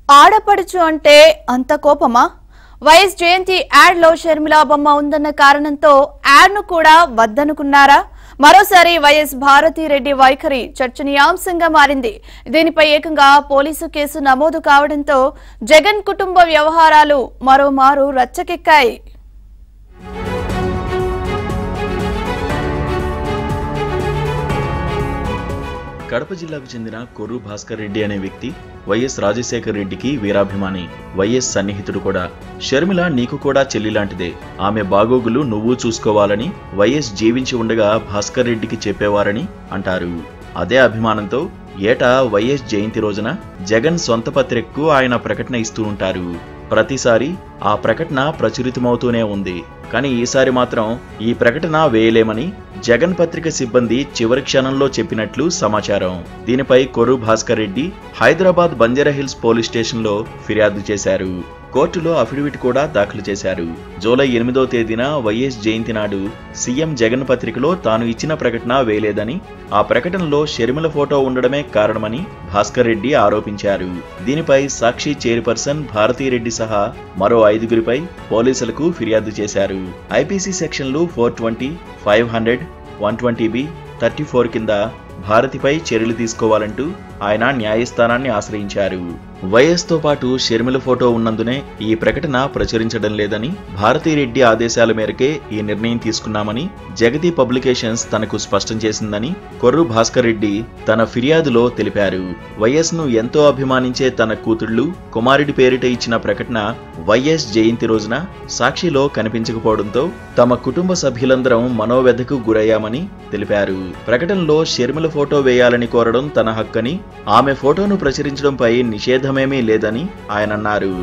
ఆడపడుచు అంటే అంత కోపమా వైఎస్ జయంతి యాడ్ లో షర్మిలా బొమ్మ ఉందన్న కారణంతో యాడ్ ను కూడా వద్దనుకున్నారా మరోసారి వైఎస్ భారతిరెడ్డి వైఖరి చర్చనీయాంశంగా మారింది దీనిపై ఏకంగా పోలీసు కేసు నమోదు కావడంతో జగన్ కుటుంబ వ్యవహారాలు మరోమారు రచ్చకెక్కాయి కడప జిల్లాకు చెందిన కొర్రు భాస్కర్ రెడ్డి అనే వ్యక్తి వైఎస్ రాజశేఖర్ రెడ్డికి వీరాభిమాని వైఎస్ సన్నిహితుడు కూడా షర్మిల నీకు కూడా చెల్లి లాంటిదే ఆమె బాగోగులు నువ్వు చూసుకోవాలని వైఎస్ జీవించి ఉండగా భాస్కర్ రెడ్డికి చెప్పేవారని అంటారు అదే అభిమానంతో ఏటా వైఎస్ జయంతి రోజున జగన్ సొంత పత్రికకు ఆయన ప్రకటన ఇస్తూ ఉంటారు ప్రతిసారి ఆ ప్రకటన ప్రచురితమవుతూనే ఉంది కానీ ఈసారి మాత్రం ఈ ప్రకటన వేయలేమని జగన్ పత్రిక సిబ్బంది చివరి క్షణంలో చెప్పినట్లు సమాచారం దీనిపై కొర్రు భాస్కర్ రెడ్డి హైదరాబాద్ బంజారాహిల్స్ పోలీస్ స్టేషన్లో ఫిర్యాదు చేశారు కోర్టులో అఫిడవిట్ కూడా దాఖలు చేశారు జూలై ఎనిమిదో తేదీన వైఎస్ జయంతి నాడు సీఎం జగన్ పత్రికలో తాను ఇచ్చిన ప్రకటన వేయలేదని ఆ ప్రకటనలో షర్మిల ఫోటో ఉండడమే కారణమని భాస్కర్ రెడ్డి ఆరోపించారు దీనిపై సాక్షి చైర్పర్సన్ భారతీరెడ్డి సహా మరో ఐదుగురిపై పోలీసులకు ఫిర్యాదు చేశారు ఐపీసీ సెక్షన్లు four twenty five hundred one twenty B thirty four కింద భారతిపై చర్యలు తీసుకోవాలంటూ ఆయన న్యాయస్థానాన్ని ఆశ్రయించారు వైఎస్తో పాటు షర్మిల ఫోటో ఉన్నందునే ఈ ప్రకటన ప్రచురించడం లేదని భారతీరెడ్డి ఆదేశాల మేరకే ఈ నిర్ణయం తీసుకున్నామని జగతి పబ్లికేషన్స్ తనకు స్పష్టం చేసిందని కొర్రు భాస్కర్ రెడ్డి తన ఫిర్యాదులో తెలిపారు వైఎస్ ను ఎంతో అభిమానించే తన కూతుళ్లు కుమారుడి పేరిట ఇచ్చిన ప్రకటన వైఎస్ జయంతి రోజున సాక్షిలో కనిపించకపోవడంతో తమ కుటుంబ సభ్యులందరం మనోవ్యధకు గురయ్యామని తెలిపారు ప్రకటనలో షర్మిల ఫోటో వేయాలని కోరడం తన హక్కని ఆమె ఫోటోను ప్రచురించడంపై నిషేధమేమీ లేదని ఆయన అన్నారు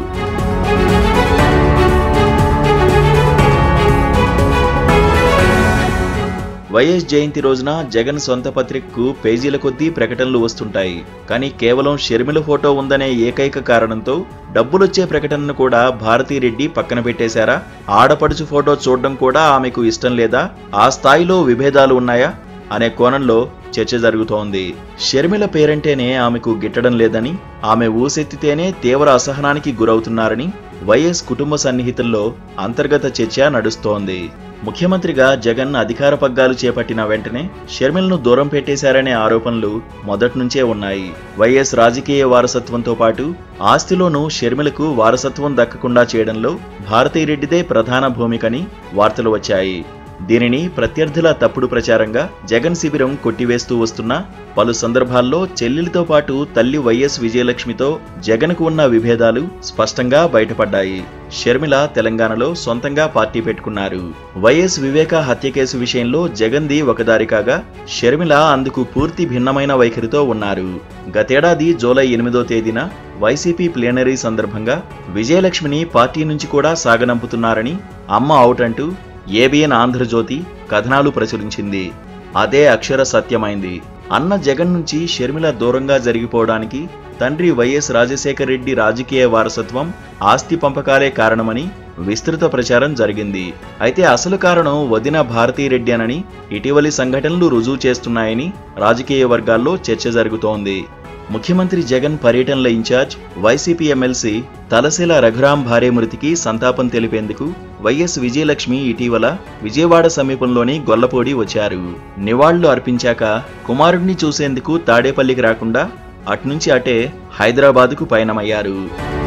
వైఎస్ జయంతి రోజున జగన్ సొంత పత్రికకు పేజీల కొద్దీ ప్రకటనలు వస్తుంటాయి కానీ కేవలం షర్మిల ఫోటో ఉందనే ఏకైక కారణంతో డబ్బులొచ్చే ప్రకటనను కూడా భారతీరెడ్డి పక్కన పెట్టేశారా ఆడపడుచు ఫోటో చూడడం కూడా ఆమెకు ఇష్టం లేదా ఆ స్థాయిలో విభేదాలు ఉన్నాయా అనే కోణంలో చర్చ జరుగుతోంది షర్మిల పేరంటేనే ఆమెకు గిట్టడం లేదని ఆమె ఊసెత్తితేనే తీవ్ర అసహనానికి గురవుతున్నారని వైఎస్ కుటుంబ సన్నిహితుల్లో అంతర్గత చర్చ నడుస్తోంది ముఖ్యమంత్రిగా జగన్ అధికార పగ్గాలు చేపట్టిన వెంటనే షర్మిలను దూరం పెట్టేశారనే ఆరోపణలు మొదట్నుంచే ఉన్నాయి వైఎస్ రాజకీయ వారసత్వంతో పాటు ఆస్తిలోనూ షర్మిలకు వారసత్వం దక్కకుండా చేయడంలో భారతీరెడ్డిదే ప్రధాన భూమికని వార్తలు వచ్చాయి దీనిని ప్రత్యర్థుల తప్పుడు ప్రచారంగా జగన్ శిబిరం కొట్టివేస్తూ వస్తున్న పలు సందర్భాల్లో చెల్లెలితో పాటు తల్లి వైఎస్ విజయలక్ష్మితో జగన్కు ఉన్న విభేదాలు స్పష్టంగా బయటపడ్డాయి షర్మిల తెలంగాణలో సొంతంగా పార్టీ పెట్టుకున్నారు వైఎస్ వివేక హత్య కేసు విషయంలో జగన్ది ఒకదారి కాగా షర్మిల అందుకు పూర్తి భిన్నమైన వైఖరితో ఉన్నారు గతేడాది జూలై ఎనిమిదో తేదీన వైసీపీ ప్లేనరీ సందర్భంగా విజయలక్ష్మిని పార్టీ నుంచి కూడా సాగనంపుతున్నారని అమ్మ అవుట్ అంటూ ఏబిఎన్ ఆంధ్రజ్యోతి కథనాలు ప్రచురించింది అదే అక్షర సత్యమైంది అన్న జగన్ నుంచి షర్మిల దూరంగా జరిగిపోవడానికి తండ్రి వైఎస్ రాజశేఖర రెడ్డి రాజకీయ వారసత్వం ఆస్తి పంపకాలే కారణమని విస్తృత ప్రచారం జరిగింది అయితే అసలు కారణం వదిన భారతీరెడ్డి అనని ఇటీవలి సంఘటనలు రుజువు చేస్తున్నాయని రాజకీయ వర్గాల్లో చర్చ జరుగుతోంది ముఖ్యమంత్రి జగన్ పర్యటనల ఇన్ఛార్జ్ వైసీపీ ఎమ్మెల్సీ తలశిల రఘురాం భార్య మృతికి సంతాపం తెలిపేందుకు వైఎస్ విజయలక్ష్మి ఇటీవల విజయవాడ సమీపంలోని గొల్లపూడి వచ్చారు నివాళులు అర్పించాక కుమారుడిని చూసేందుకు తాడేపల్లికి రాకుండా అట్నుంచి అటే హైదరాబాదుకు పయనమయ్యారు